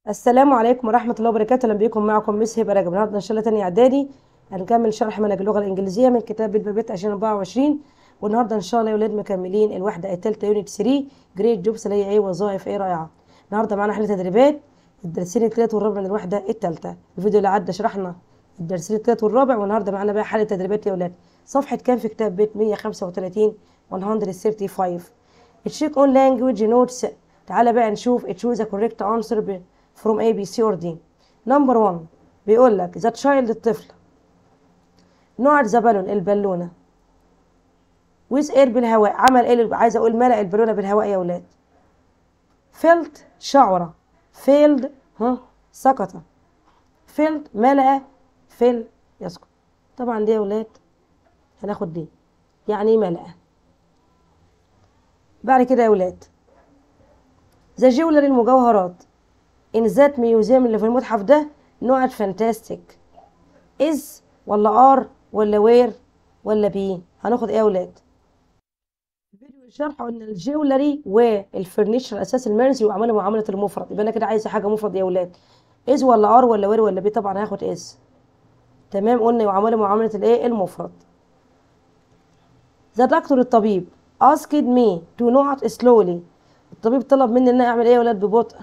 السلام عليكم ورحمة الله وبركاته أهلا بكم معكم مس هبة رجب النهارده إن شاء الله تاني إعدادي هنكمل شرح منهج اللغة الإنجليزية من كتاب البابات 2024 والنهارده إن شاء الله يا ولاد مكملين الوحدة التالتة يونت 3 جريد جوبس اللي هي إيه وظائف إيه رائعة النهارده معانا حل تدريبات الدرسين التالت والرابع من الوحدة التالتة الفيديو اللي عدى شرحنا الدرسين التالت والرابع والنهارده معانا بقى حل تدريبات يا ولاد صفحة كام في كتاب بيت 135 135 تشيك اون لانجويج نوتس تعالى بقى نشوف تشوز ذا كوريكت انسر from A B C or D نمبر 1 بيقول لك ذا تشايلد الطفل نوع ذا بالون البالونه ويز اير بالهواء عمل ايه عايزه اقول ملأ البالونه بالهواء يا ولاد فيلت شعر فيلد ها سقط فيلد ملأ فيل يسقط طبعا دي يا ولاد هناخد دي يعني ايه ملأ بعد كده يا ولاد ذا جولر المجوهرات ان ذات ميوزيوم اللي في المتحف ده نوع فانتاستيك از ولا ار ولا وير ولا بي هناخد ايه يا ولاد فيديو الشرح قلنا الجولري والفرنيشر الاساس المنزلي وعملوا معامله المفرد يبقى انا كده عايزه حاجه مفرد يا ولاد از ولا ار ولا وير ولا بي طبعا هاخد از تمام قلنا يعاملوا معامله الايه المفرد ذا دكتور الطبيب asked me to not slowly الطبيب طلب مني ان انا اعمل ايه يا ولاد ببطء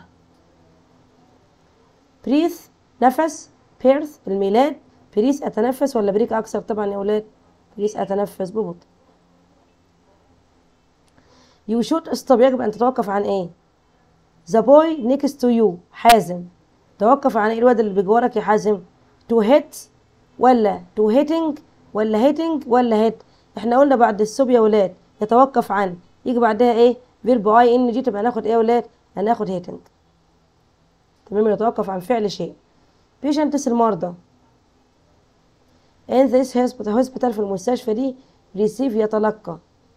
بريث نفس بيرث الميلاد بريث اتنفس ولا بريك اكثر طبعا يا ولاد بريث اتنفس ببطء يو شوت استوب يجب ان تتوقف عن ايه ذا بوي نيكست تو يو حازم توقف عن ايه الواد اللي بجوارك يا حازم تو هيت ولا تو هيتنج ولا هيتنج ولا هيت احنا قلنا بعد السوب يا ولاد يتوقف عن يجي بعدها ايه فيرب اي ان جي تبقى هناخد ايه يا ولاد هناخد هيتنج تمام يتوقف عن فعل شيء بيشنتس المرضى in this hospital hospital في المستشفى دي receive يتلقى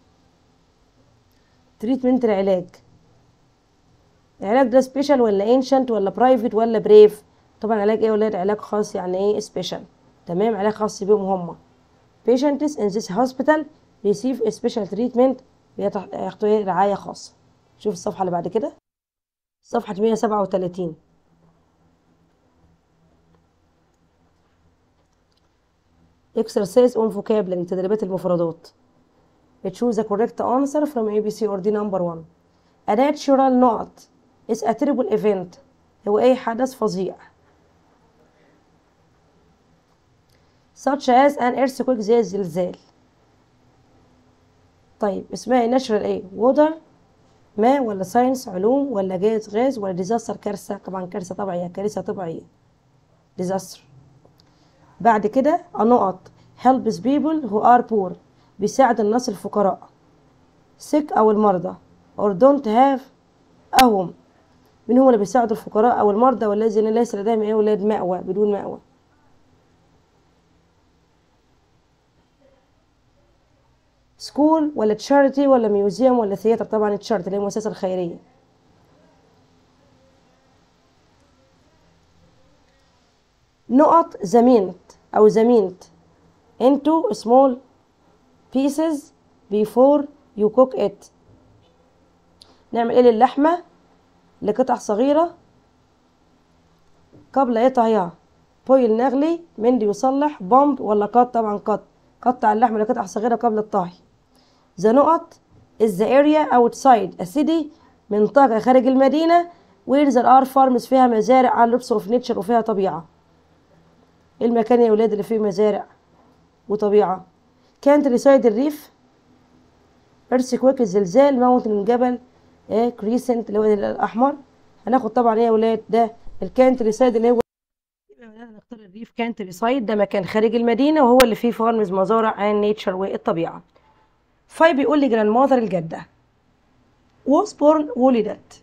تريتمنت العلاج العلاج ده سبيشال ولا انشنت ولا برايفت ولا بريف طبعا علاج ايه يا ولاد علاج خاص يعني ايه سبيشال تمام علاج خاص بيهم هم patients in this hospital receive a special treatment بياخدوا رعاية خاصة شوف الصفحة اللي بعد كده صفحة 137 exercise on vocabulary تدريبات المفردات choose the correct answer from A B C or D number one a natural not is a terrible event هو أي حدث فظيع such as an earthquake زي الزلزال طيب اسمها natural ايه water ماء ولا ساينس علوم ولا جاز غاز ولا ديزاستر كارثة طبعا كارثة طبيعية كارثة طبيعية ديزاستر بعد كده النقط helps people who are poor بيساعد الناس الفقراء sick أو المرضى or don't have أهم من هم اللي بيساعدوا الفقراء أو المرضى والذين ليس لديهم إيه ولاد مأوى بدون مأوى سكول ولا تشاريتي ولا ميوزيوم ولا ثياتر طبعا تشاريتي اللي هي المؤسسة الخيرية نقط زمينت أو زمينت into small pieces before you cook it نعمل ايه للحمة لقطع صغيرة قبل قطعها بويل نغلي مندي يصلح بومب ولا قط طبعا قط قطع اللحمة لقطع صغيرة قبل الطهي ذا نقط is the area outside a city منطقة خارج المدينة where there are farms فيها مزارع على لبس اوف نيتشر وفيها طبيعة المكان يا ولاد اللي فيه مزارع وطبيعة كانت رسايد الريف ارسكويك الزلزال موت الجبل ايه كريسنت اللي هو الأحمر هناخد طبعا ايه يا ولاد ده الكانت ريسايد اللي هو هنختار الريف كانت ريسايد ده مكان خارج المدينة وهو اللي فيه فارمز مزارع and نيتشر والطبيعة فاي بيقول لي جراند ماذر الجدة was born ولدت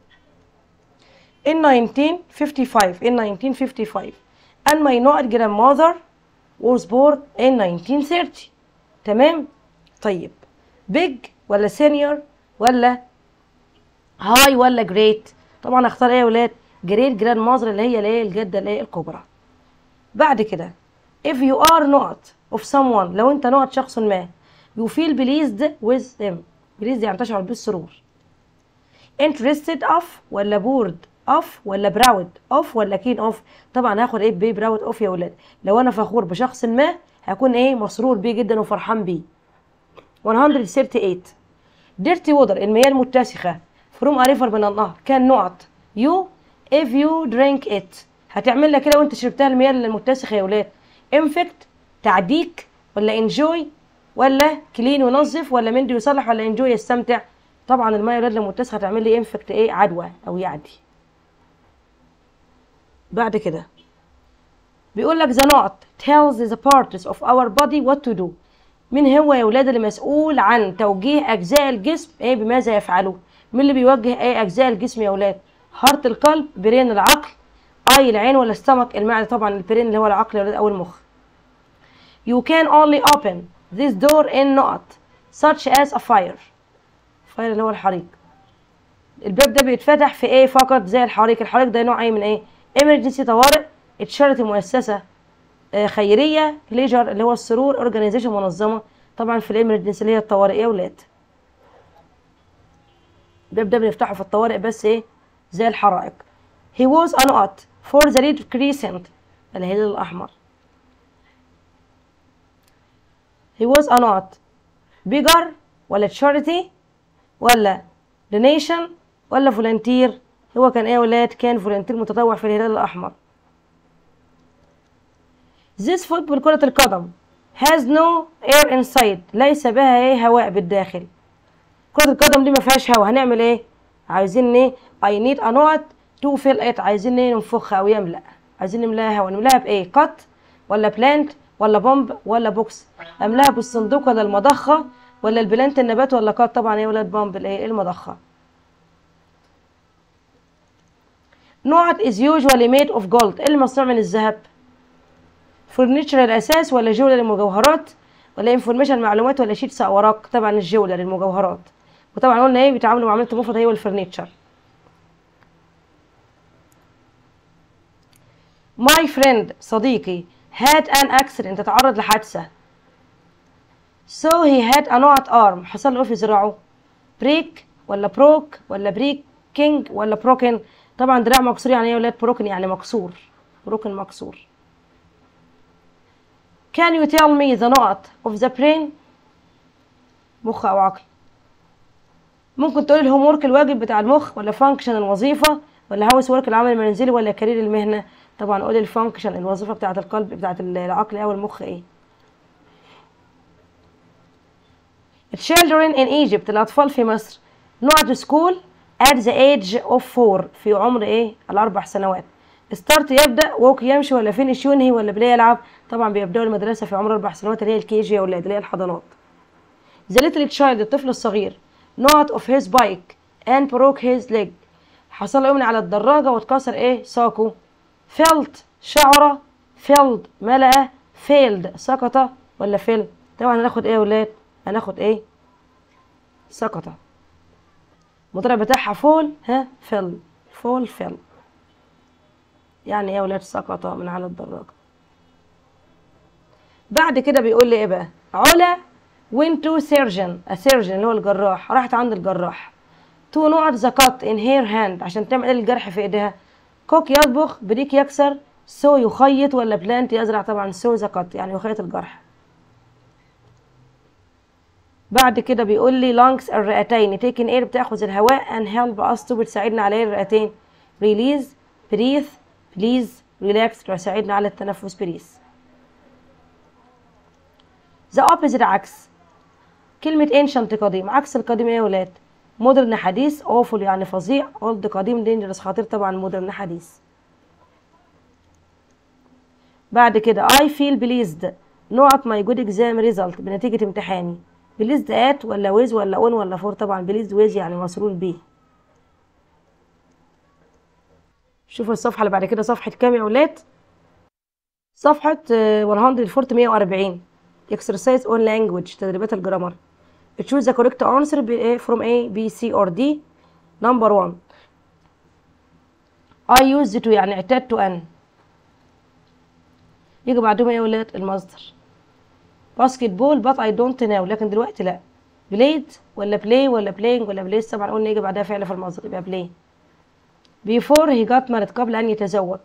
in 1955 in 1955 and my not grandmother was born in 1930 تمام طيب big ولا senior ولا high ولا great طبعا اختار ايه يا ولاد great grandmother اللي هي الايه الجده اللي هي الكبرى بعد كده if you are not of someone لو انت not شخص ما you feel pleased with them pleased يعني تشعر بالسرور interested of ولا bored اوف ولا براود اوف ولا كين اوف طبعا هاخد ايه بي براود اوف يا ولاد لو انا فخور بشخص ما هكون ايه مسرور بيه جدا وفرحان بيه 138 ديرتي وودر المياه المتسخة فروم ريفر من النهر كان نقط يو if you drink it هتعمل لك كده وانت شربتها المياه المتسخة يا ولاد انفكت تعديك ولا انجوي ولا كلين ونظف ولا مندي يصلح ولا انجوي يستمتع طبعا المياه يا ولاد المتسخة هتعمل لي انفكت ايه عدوى او يعدي بعد كده بيقول لك the knot tells the parts of our body what to do مين هو يا ولاد اللي مسؤول عن توجيه اجزاء الجسم ايه بماذا يفعلوا مين اللي بيوجه ايه اجزاء الجسم يا ولاد هارت القلب برين العقل اي العين ولا ستمك المعده طبعا البرين اللي هو العقل يا ولاد او المخ you can only open this door in knot such as a fire fire اللي هو الحريق الباب ده بيتفتح في ايه فقط زي الحريق الحريق ده نوع ايه من ايه emergency طوارئ اتشارت مؤسسه آه، خيريه ليجر اللي هو السرور اورجانيزيشن منظمه طبعا في الامرجنسي اللي هي الطوارئ يا ولاد الباب ده بنفتحه في الطوارئ بس ايه زي الحرائق he was a knot for the red crescent الهلال الاحمر he was a knot bigger ولا charity ولا donation ولا volunteer هو كان ايه يا ولاد كان فولنتير متطوع في الهلال الاحمر This football كرة القدم has no air inside ليس بها ايه هواء بالداخل كرة القدم دي ما فيهاش هواء هنعمل ايه عايزين ايه I need a knot to fill it عايزين ايه ننفخها او يملأ عايزين نملاها هواء نملاها بايه قط ولا بلانت ولا بومب ولا بوكس املاها بالصندوق ولا المضخة ولا البلانت النبات ولا قط طبعا ايه ولاد بومب الايه المضخة نوعت is usually made of gold ايه المصنوع من الذهب فرنتشر الاساس ولا جولة للمجوهرات ولا انفورميشن معلومات ولا شيتس اوراق طبعا الجولة للمجوهرات وطبعا قلنا ايه بيتعاملوا معاملة المفرد هي والفرنتشر My friend صديقي had an accident تعرض لحادثة so he had a knot arm حصل له إيه في ذراعه break ولا broke ولا breaking ولا broken طبعا دراع مكسور يعني ايه يا ولاد broken يعني مكسور broken مكسور Can you tell me the knot of the brain مخ أو عقل ممكن تقولي الهوم ورك الواجب بتاع المخ ولا فانكشن الوظيفة ولا هاوس ورك العمل المنزلي ولا كارير المهنة طبعا قولي الفانكشن الوظيفة بتاعة القلب بتاعة العقل أو المخ ايه Children in Egypt الأطفال في مصر not school at the age of four في عمر ايه الأربع سنوات ستارت يبدا ووك يمشي ولا فينش ينهي ولا بلاي يلعب طبعا بيبداوا المدرسه في عمر اربع سنوات اللي هي الكي جي يا ولاد اللي هي الحضانات ذا ليتل تشايلد الطفل الصغير نوت اوف هيز بايك and broke his leg حصل له من على الدراجه واتكسر ايه ساقه فيلت شعره فيلد ملأ فيلد سقط ولا فيل طبعا هناخد ايه يا ولاد هناخد ايه سقط المضارع بتاعها فول ها فيل فول فيل يعني ايه يا ولاد سقط من على الدراجة بعد كده بيقول لي ايه بقى علا went to surgeon a surgeon اللي هو الجراح راحت عند الجراح to نقط the cut in her hand عشان تعمل ايه الجرح في ايديها كوك يطبخ بريك يكسر سو يخيط ولا بلانت يزرع طبعا سو ذا cut يعني يخيط الجرح بعد كده بيقول لي lungs الرئتين taking air بتاخذ الهواء and help us to بتساعدنا على ايه الرئتين release breathe بليز ريلاكس تساعدنا على التنفس بريس ذا اوبوزيت عكس كلمة ancient قديم عكس القديم ايه يا ولاد مودرن حديث awful يعني فظيع اولد قديم dangerous خطير طبعا مودرن حديث بعد كده I feel pleased نقط my good exam result بنتيجة امتحاني pleased at ولا with ولا on ولا for طبعا pleased with يعني مسرور بيه شوفوا الصفحة اللي بعد كده صفحة كام يا ولاد صفحة آه، 140 exercise on language تدريبات الجرامر choose the correct answer ب- إيه from A B C or D number one I used to يعني اعتدت أن يجي بعدهم إيه يا ولاد المصدر باسكت بول but I don't know لكن دلوقتي لا بلايد ولا بلاي ولا بلاينج ولا بلايز طبعا قلنا يجي بعدها فعل في المصدر يبقى بلاي before he got married قبل أن يتزوج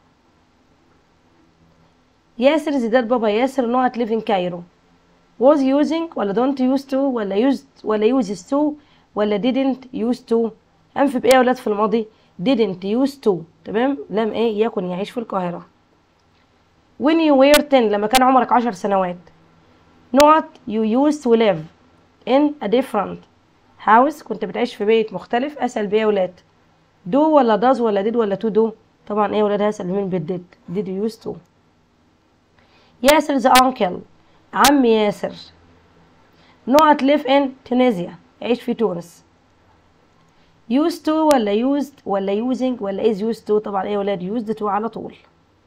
ياسر زيدات بابا ياسر not live in Cairo was using ولا don't used to ولا used ولا uses to ولا didn't used to أنف بإيه يا ولاد في الماضي didn't used to تمام لم إيه يكن يعيش في القاهرة when you were 10 لما كان عمرك 10 سنوات not you used to live in a different house كنت بتعيش في بيت مختلف أسأل بإيه يا ولاد do ولا does ولا did ولا to do طبعا إيه يا ولاد هسأل مين بالديد did you used to ياسر the uncle عم ياسر not live in Tunisia يعيش في تونس used to ولا used ولا using ولا is used to طبعا ايه يا ولاد used to على طول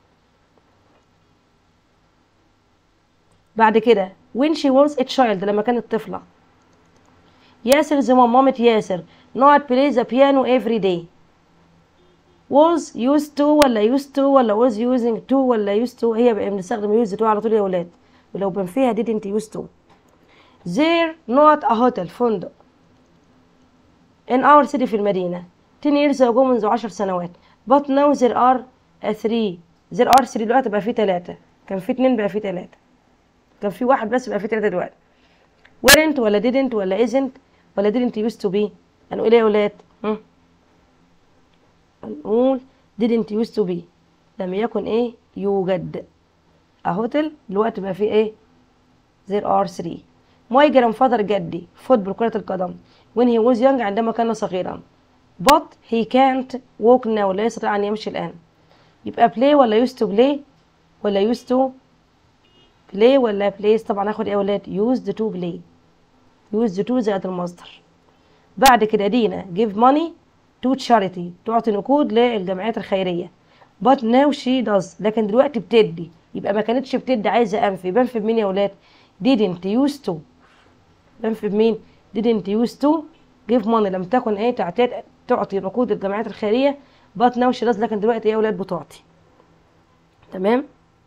بعد كده when she was a child لما كانت طفلة ياسر زي مامة ياسر not play the piano every day was used to ولا used to ولا was using to ولا used to هي بقى بنستخدم used to على طول يا ولاد ولو بنفيها didn't used to there not a hotel فندق in our city في المدينة 10 years ago منذ 10 سنوات but now there are a three there are three دلوقتي بقى في ثلاثة كان في اتنين بقى في ثلاثة كان في واحد بس بقى في ثلاثة دلوقتي weren't ولا didn't ولا isn't ولا didn't used to be هنقول ايه يا ولاد هم؟ هنقول didn't used to be لم يكن ايه يوجد a hotel دلوقتي بقى فيه ايه there are three my grandfather جدي فوتبول كرة القدم when he was young عندما كان صغيرا but he can't walk now لا يستطيع أن يمشي الآن يبقى play ولا used to play ولا used to play ولا plays طبعا هاخد ايه يا ولاد used to play used to زائد المصدر بعد كده دينا give money to charity تعطي نقود للجمعيات الخيرية but now she does لكن دلوقتي بتدي يبقى ما كانتش بتدي عايزة أنفي بنفي بمين يا ولاد didn't used to بنفي بمين didn't used to give money لم تكن ايه تعطي تعطي نقود الجمعيات الخيرية but now she does لكن دلوقتي يا ولاد بتعطي تمام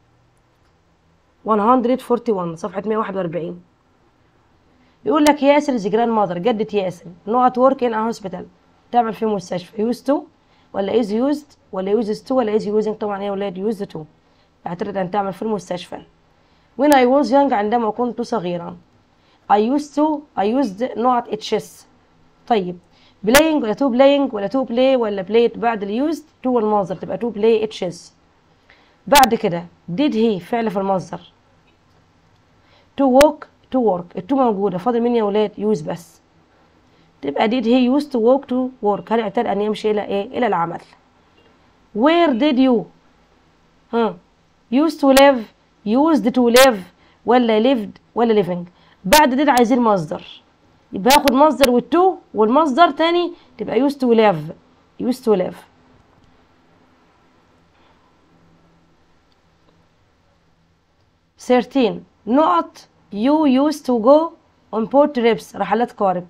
141 صفحة 141 بيقول لك ياسر زي جراند ماذر جدة ياسر نوت ورك ان هوسبيتال تعمل في مستشفى يوز تو ولا از يوزد ولا يوزز تو ولا از يوزنج طبعا يا ولاد يوزد تو اعترض ان تعمل في المستشفى when I was young عندما كنت صغيرا I used to I used not chess طيب playing ولا to playing ولا to play ولا played بعد اليوزد to المصدر تبقى to play chess بعد كده did he فعل في المصدر to walk to work التو موجودة فاضل مين يا ولاد use بس تبقى did he used to walk to work هل اعتاد أن يمشي إلى إيه إلى العمل where did you ها used to live used to live ولا lived ولا living بعد did عايزين مصدر يبقى هاخد مصدر والتو والمصدر تاني تبقى used to live used to live thirteen not you used to go on boat trips رحلات قارب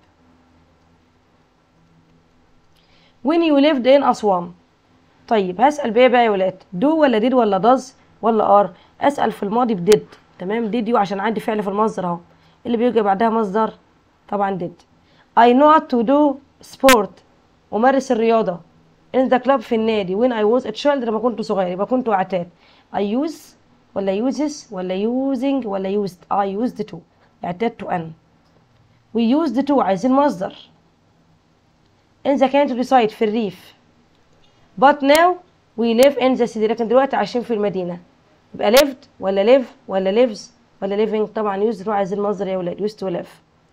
when you lived in أسوان طيب هسأل بإيه بقى يا ولاد do ولا did ولا does ولا are أسأل في الماضي بديد تمام did you عشان عندي فعل في المصدر أهو اللي بيجي بعدها مصدر طبعا did I know how to do sport أمارس الرياضة in the club في النادي when I was a child لما كنت صغير يبقى كنت أعتاد I use ولا uses ولا using ولا used I used to اعتدت أن we used to عايزين مصدر in the countryside في الريف but now we live in the city لكن دلوقتي عايشين في المدينة يبقى lived ولا live ولا lives ولا living طبعا used to عايزين مصدر يا ولاد used to live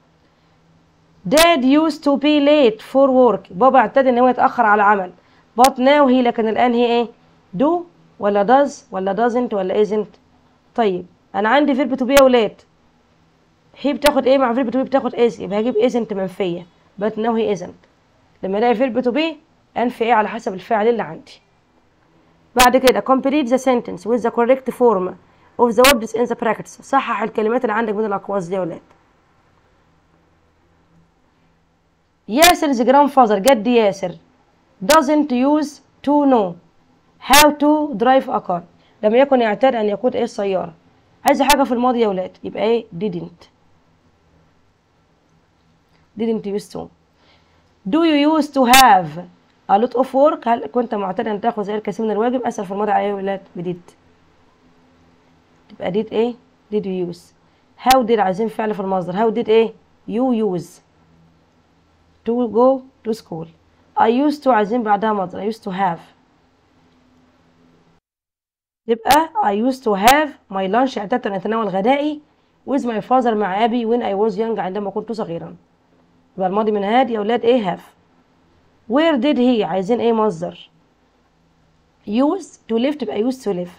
dad used to be late for work بابا اعتاد ان هو يتأخر على عمل but now هي لكن الآن هي ايه do ولا does ولا doesn't ولا isn't طيب انا عندي فيرب تو بي يا ولاد هي بتاخد ايه مع فيرب تو بي بتاخد is يبقى هجيب isn't منفيه but no he isn't لما الاقي فيرب تو بي انفي ايه على حسب الفعل اللي عندي بعد كده complete the sentence with the correct form of the words in the brackets صحح الكلمات اللي عندك من الاقواس دي يا ولاد ياسر's grandfather جد ياسر doesn't use to know how to drive a car لم يكن يعتاد أن يقود إيه السيارة عايز حاجة في الماضي يا ولاد يبقى إيه didn't didn't use to do you used to have a lot of work هل كنت معتاد ان تاخذ الكثير من الواجب اسال في الماضي على ايه يا ولاد بديد تبقى did ايه did you use how did عايزين فعل في المصدر how did ايه you use to go to school I used to عايزين بعدها مصدر I used to have يبقى I used to have my lunch اعتدت أن أتناول غدائي with my father مع أبي when I was young عندما كنت صغيرا يبقى الماضي من هاد يا أولاد إيه have where did he عايزين إيه مصدر use to live تبقى used to live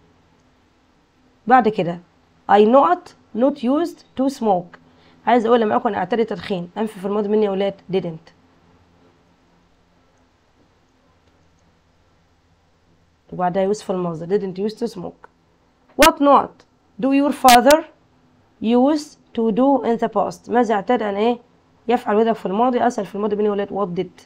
بعد كده I not not used to smoke عايز أقول لما أكون أعتري تدخين أنفي في الماضي مني يا أولاد didn't وبعدها use في المصدر didn't use to smoke what not do your father use to do in the past ماذا اعتاد أن إيه يفعل والدك في الماضي أسأل في الماضي بني ولاد what did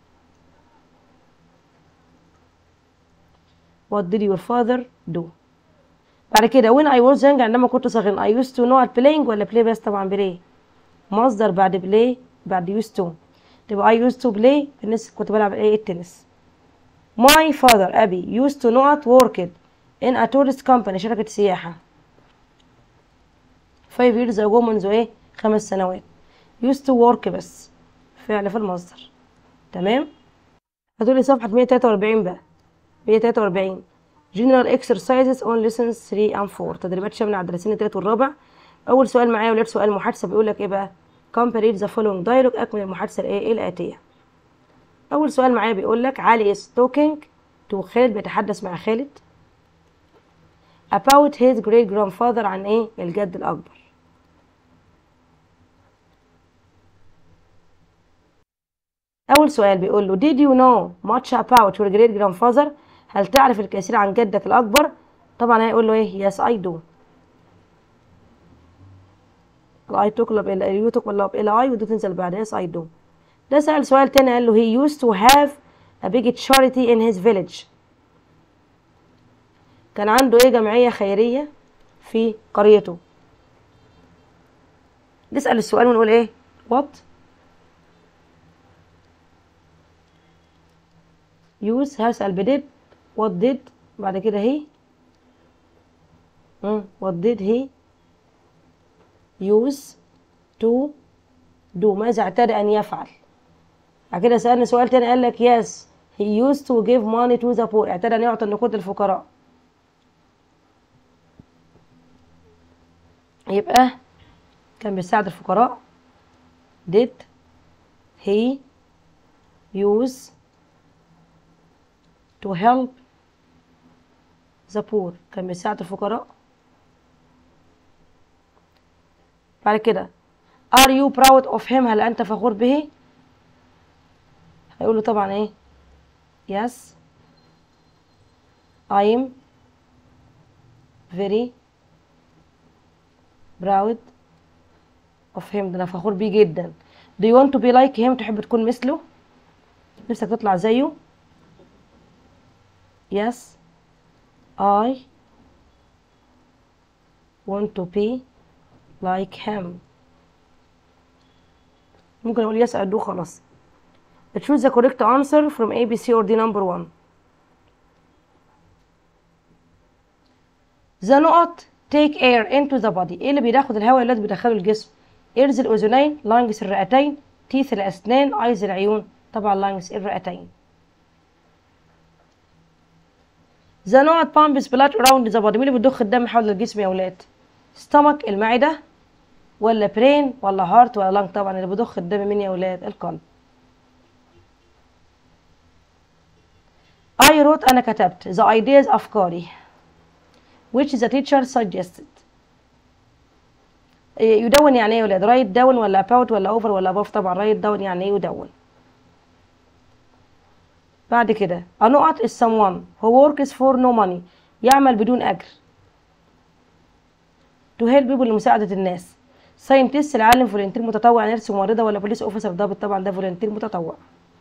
what did your father do بعد كده when I was young عندما كنت صغير I used to know at playing ولا play بس طبعا play مصدر بعد play بعد used to تبقى I used to play بالنسبة كنت بلعب ايه التنس My father أبي used to not work in a tourist company شركة سياحة five years ago منذ ايه خمس سنوات used to work بس فعل في المصدر تمام هتقولي صفحة 143 بقى 143 general exercises on lessons 3 and 4 تدريبات شاملة على الدرسين التالت والرابع أول سؤال معايا ولاد سؤال محادثة بيقول لك إيه بقى compare the following dialogue أكمل المحادثة الإيه الآتية أول سؤال معايا بيقول لك علي is talking to خالد بيتحدث مع خالد about his great grandfather عن إيه الجد الأكبر أول سؤال بيقول له did you know much about your great grandfather هل تعرف الكثير عن جدك الأكبر طبعا هيقول له إيه yes I do الأي تقلب إلى اليو تقلب إلى أي ودو تنزل بعدها yes I do ده سأل سؤال تاني قال له he used to have a big charity in his village كان عنده ايه جمعية خيرية في قريته نسأل السؤال ونقول ايه what use هسأل بديد what did بعد كده هي مم. what did he use to do ماذا اعتاد أن يفعل بعد كده سألني سؤال تاني قال لك yes he used to give money to the poor اعتاد أن يعطي النقود للفقراء يبقى كان بيساعد الفقراء did he use to help the poor كان بيساعد الفقراء بعد كده are you proud of him هل أنت فخور به هيقول له طبعا ايه yes I'm very proud of him ده انا فخور بيه جدا do you want to be like him تحب تكون مثله نفسك تطلع زيه yes I want to be like him ممكن اقول yes I do خلاص choose the correct answer from A, B, C or D number one the نقط take air into the body ايه اللي بياخد الهواء الذي بيدخله الجسم ايرز الاذنين لانجز الرئتين تيث الاسنان ايز العيون طبعا لانجز الرئتين the نقط pumps blood around the body مين اللي بيضخ الدم حول الجسم يا اولاد stomach المعده ولا برين ولا هارت ولا لانج طبعا اللي بيضخ الدم مين يا اولاد القلب I wrote أنا كتبت the ideas أفكاري which the teacher suggested يدون يعني ايه يا ولاد write down ولا about ولا over ولا above طبعا write down يعني ايه يدون بعد كده a نقط is someone who works for no money يعمل بدون أجر to help people لمساعدة الناس scientist العالم فولنتير متطوع نيرس ممرضة ولا بوليس اوفيسر ضابط طبعا ده فولنتير متطوع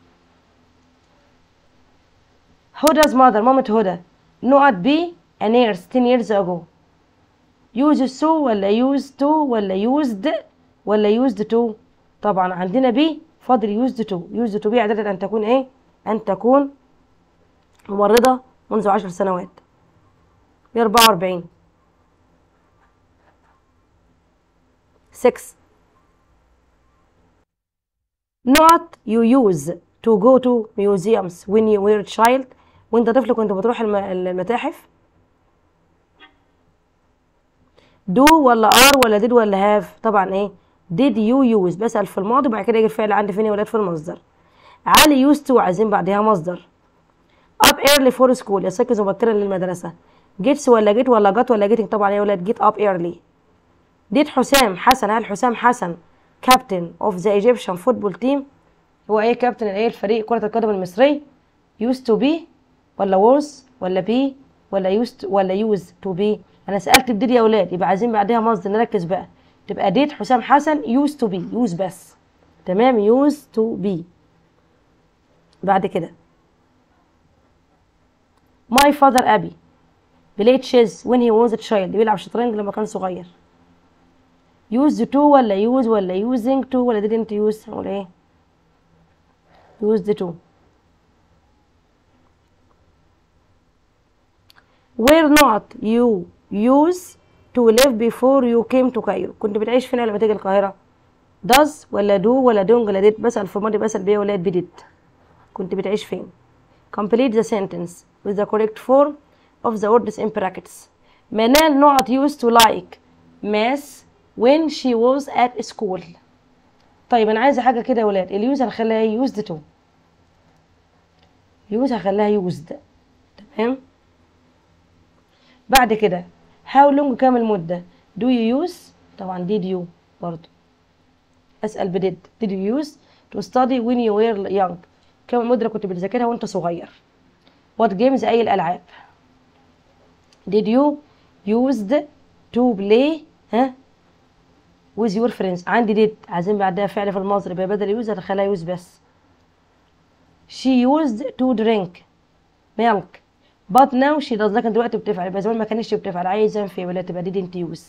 هدى ماذر مامة هدى نقط بي a nurse 10 years ago used to ولا used to ولا used ولا used to طبعا عندنا بي فاضل used to used to be اعتادت ان تكون ايه أن تكون ممرضة منذ عشر سنوات 144 6 not you use to go to museums when you were a child وانت طفل كنت بتروح الم- المتاحف do ولا are ولا did ولا have طبعا ايه did you use بسأل في الماضي وبعد كده يجي الفعل عندي فين يا ولاد في المصدر علي used to عايزين بعدها مصدر up early for school يستيقظ مبكرا للمدرسة gets ولا get ولا got ولا getting طبعا يا ولاد get up early did حسام حسن هل حسام حسن captain of the Egyptian football team هو ايه كابتن ايه الفريق كرة القدم المصري used to be ولا was ولا be ولا used ولا used to be انا سألت الديد يا ولاد يبقى عايزين بعدها مصدر نركز بقى تبقى ديد حسام حسن used to be use بس تمام used to be بعد كده my father أبي played chess when he was a child بيلعب شطرنج لما كان صغير used to ولا use ولا using to ولا didn't use ولا ايه used to were not you use to live before you came to Cairo كنت بتعيش فين لما تيجي القاهرة does ولا do ولا don't ولا did بسأل في الماضي بسأل بيه ولا بديد كنت بتعيش فين complete the sentence with the correct form of the words in brackets منال not used to like math when she was at school طيب انا عايزه حاجه كده يا ولاد اليوز هنخليها used to يوز هخليها used تمام بعد كده how long كام المدة do you use طبعا did you برضو أسأل بدid did you use to study when you were young كام المدة اللي كنت بتذاكرها وانت صغير what games أي الألعاب did you used to play ها with your friends عندي did عايزين بعدها فعل في المصدر يبقى بدل use هدخلها use بس she used to drink milk but now she does لكن دلوقتي بتفعل يبقى زمان ما كانتش بتفعل عايزة في ولا تبقى didn't use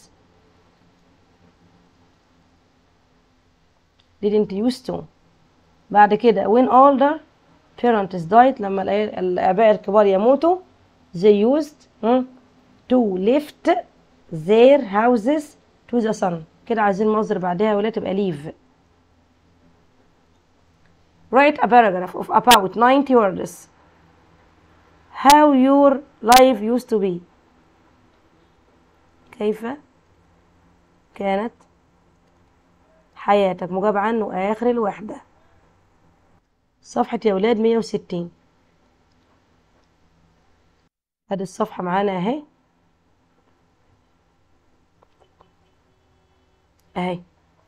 didn't use to بعد كده when older parents died لما الآ- الآباء الكبار يموتوا they used hmm, to lift their houses to the sun كده عايزين مصدر بعدها ولا تبقى leave write a paragraph of about 90 words how your life used to be كيف كانت حياتك مجاب عنه آخر الوحدة صفحة يا ولاد 160 ادي الصفحة معانا اهي اهي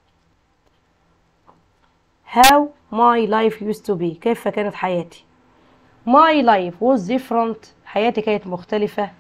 how my life used to be كيف كانت حياتي my life was different حياتي كانت مختلفة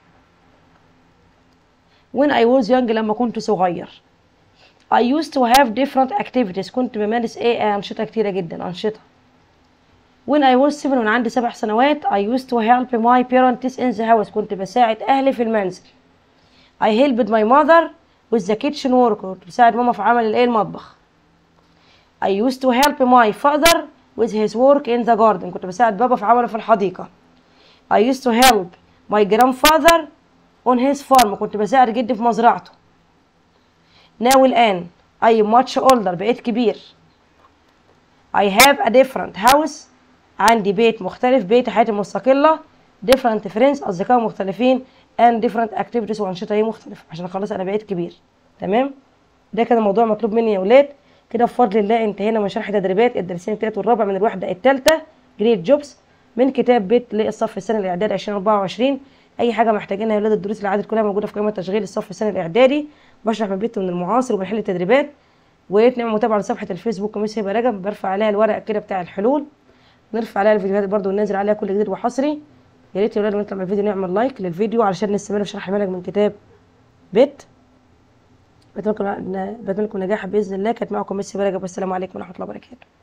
when I was young لما كنت صغير I used to have different activities كنت بمارس ايه أنشطة كتيرة جدا أنشطة when I was seven وأنا عندي سبع سنوات I used to help my parents in the house كنت بساعد أهلي في المنزل I helped my mother with the kitchen work كنت بساعد ماما في عمل الايه المطبخ I used to help my father with his work in the garden كنت بساعد بابا في عمله في الحديقة I used to help my grandfather on his farm كنت بساعد جدي في مزرعته now الآن I am much older بقيت كبير I have a different house عندي بيت مختلف بيت حياتي مستقلة different friends أصدقاء مختلفين and different activities وأنشطة هي مختلفة عشان خلاص أنا بقيت كبير تمام ده كده موضوع مطلوب مني يا ولاد كده بفضل الله انتهينا من شرح تدريبات الدرسين التالت والرابع من الوحدة التالتة جريد جوبز من كتاب بيت للصف السنة الإعدادي 2024 أي حاجة محتاجينها يا ولاد الدروس اللي عادت كلها موجودة في قائمة تشغيل الصف السنة الإعدادي بشرح من بيت من المعاصر وبنحل التدريبات ويا ريت نعمل متابعة لصفحة الفيسبوك ميس هبة رجب برفع عليها الورق كده بتاع الحلول نرفع عليها الفيديوهات برضو وننزل عليها كل جديد وحصري يا ريت يا ولاد ونطلع من الفيديو نعمل لايك للفيديو علشان نستمر في شرح المنهج من كتاب بيت بتمنى لكم بتمنى لكم نجاح باذن الله كانت معكم ميسي برجب والسلام عليكم ورحمه الله وبركاته